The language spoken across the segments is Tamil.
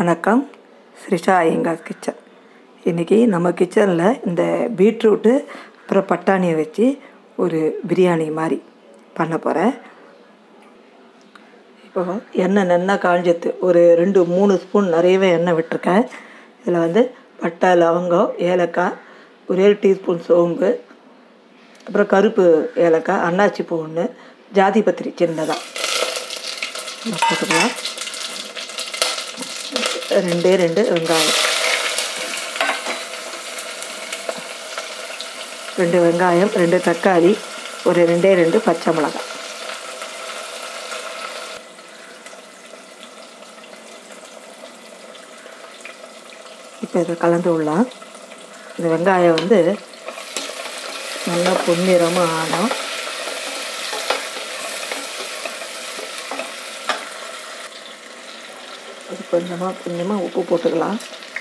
வணக்கம் ஸ்ரிஷா ஐயங்காஸ் கிச்சன் இன்றைக்கி நம்ம கிச்சனில் இந்த பீட்ரூட்டு அப்புறம் பட்டாணியை வச்சு ஒரு பிரியாணி மாதிரி பண்ண போகிறேன் இப்போ எண்ணெய் நல்லா காஞ்சது ஒரு ரெண்டு மூணு ஸ்பூன் நிறையவே எண்ணெய் விட்டுருக்கேன் இதில் வந்து பட்டை லவங்கம் ஏலக்காய் ஒரே டீஸ்பூன் சோம்பு அப்புறம் கருப்பு ஏலக்காய் அன்னாச்சி பூ ஒன்று ஜாதி பத்திரி சின்னதாக போட்டுக்கலாம் ரெண்டே ரெண்டு வெங்காயம் ரெண்டு வெங்காயம் ரெண்டு தக்காளி ஒரு ரெண்டே ரெண்டு பச்சை மிளகாய் இப்போ இதை கலந்து விடலாம் இந்த வெங்காயம் வந்து நல்லா பொன்னிறமாக ஆனோம் அது கொஞ்சமாக கொஞ்சமாக உப்பு போட்டுக்கலாம்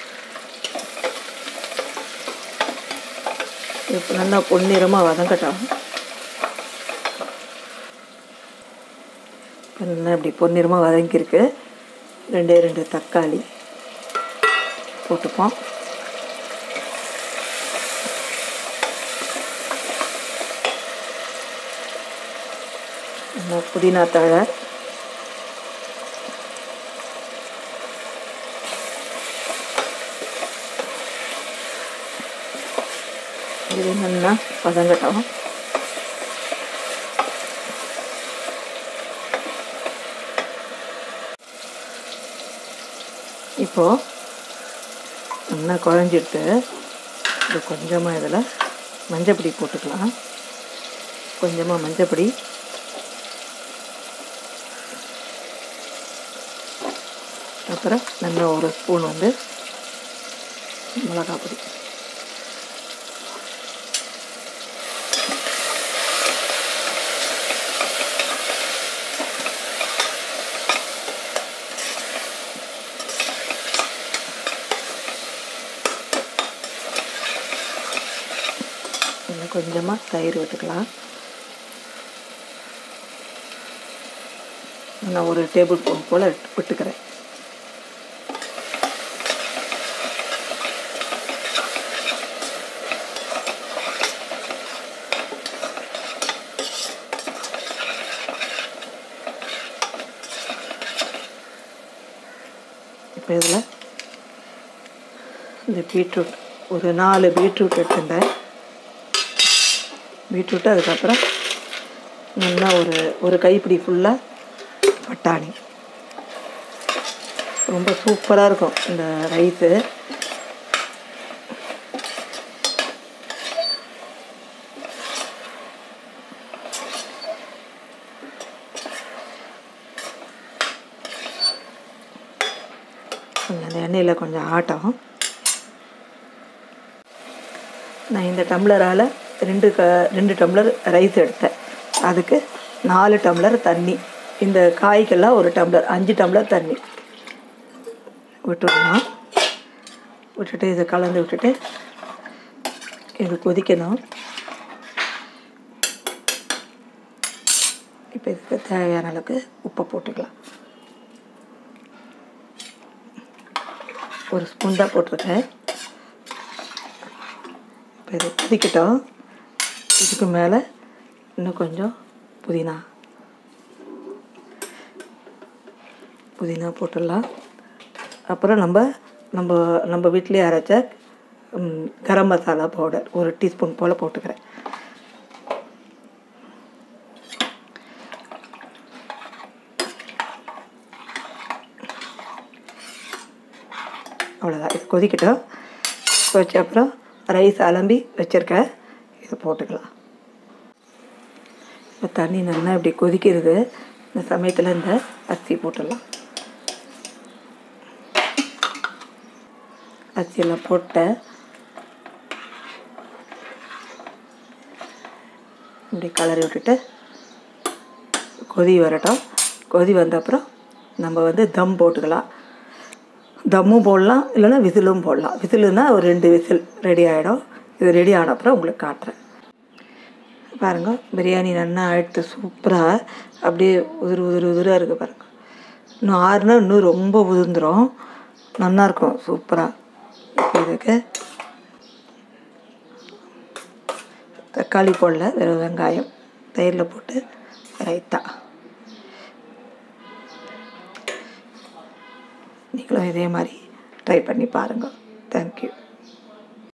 இப்போ நல்லா பொன்னிறமாக வதங்கட்டும் இப்போ நல்லா இப்படி பொன்னிறமாக வதங்கியிருக்கு ரெண்டே ரெண்டு தக்காளி போட்டுப்போம் புதினா தழை இது நல்லா வதங்கட்டும் இப்போது நல்லா குழஞ்சிட்டு இது கொஞ்சமாக இதில் மஞ்சப்பொடி போட்டுக்கலாம் கொஞ்சமாக மஞ்சப்பொடி அப்புறம் நல்லா ஒரு ஸ்பூன் வந்து மிளகாய் பொடி இன்னும் கொஞ்சமாக தயிர் விட்டுக்கலாம் நான் ஒரு டேபிள் ஸ்பூன் போல் விட்டுக்கிறேன் இப்போ இதில் இந்த பீட்ரூட் ஒரு நாலு பீட்ரூட் எடுத்துட்டேன் பீட்ரூட்டு அதுக்கப்புறம் நல்லா ஒரு ஒரு கைப்பிடி ஃபுல்லாக பட்டாணி ரொம்ப சூப்பராக இருக்கும் இந்த ரைஸு கொஞ்சம் அந்த எண்ணெயில் கொஞ்சம் ஆட்டம் நான் இந்த டம்ளரால் ரெண்டு க ரெண்டு டம்ளர் ரைஸ் எடுத்தேன் அதுக்கு நாலு டம்ளர் தண்ணி இந்த காய்க்கெல்லாம் ஒரு டம்ளர் அஞ்சு டம்ளர் தண்ணி விட்டுடணும் விட்டுட்டு இதை கலந்து விட்டுட்டு இது கொதிக்கணும் இப்போ இதுக்கு தேவையான அளவுக்கு உப்பை போட்டுக்கலாம் ஒரு ஸ்பூன் தான் போட்டிருக்கேன் இப்போ இது கொதிக்கட்டும் இதுக்கு மேலே இன்னும் கொஞ்சம் புதினா புதினா போட்டுடலாம் அப்புறம் நம்ம நம்ம நம்ம வீட்டிலே அரைச்ச கரம் மசாலா பவுடர் ஒரு டீஸ்பூன் போல் போட்டுக்கிறேன் அவ்வளோதான் இது கொதிக்கட்டும் கொதிச்ச அப்புறம் ரைஸ் அலம்பி வச்சுருக்கேன் இதை போட்டுக்கலாம் இப்போ தண்ணி நல்லா இப்படி கொதிக்கிறது இந்த சமயத்தில் இந்த அரிசி போட்டுடலாம் அரிசியெல்லாம் போட்டேன் இப்படி கலரி விட்டுட்டு கொதி வரட்டும் கொதி வந்த அப்புறம் நம்ம வந்து தம் போட்டுக்கலாம் தம்மும் போடலாம் இல்லைன்னா விசிலும் போடலாம் விசிலுன்னா ஒரு ரெண்டு விசில் ரெடி ஆகிடும் இது ரெடி ஆன அப்புறம் உங்களுக்கு காட்டுறேன் பாருங்கள் பிரியாணி நல்லா அழுத்து சூப்பராக அப்படியே உதிர் உதிர் உதிராக இருக்குது பாருங்கள் இன்னும் ஆறுனா இன்னும் ரொம்ப உதிர்ந்துடும் நல்லாயிருக்கும் சூப்பராக இப்போ இதுக்கு தக்காளி போடல வெறும் வெங்காயம் தயிரில் போட்டு ரைத்தா நீங்களும் இதே மாதிரி ட்ரை பண்ணி பாருங்கள் தேங்க்யூ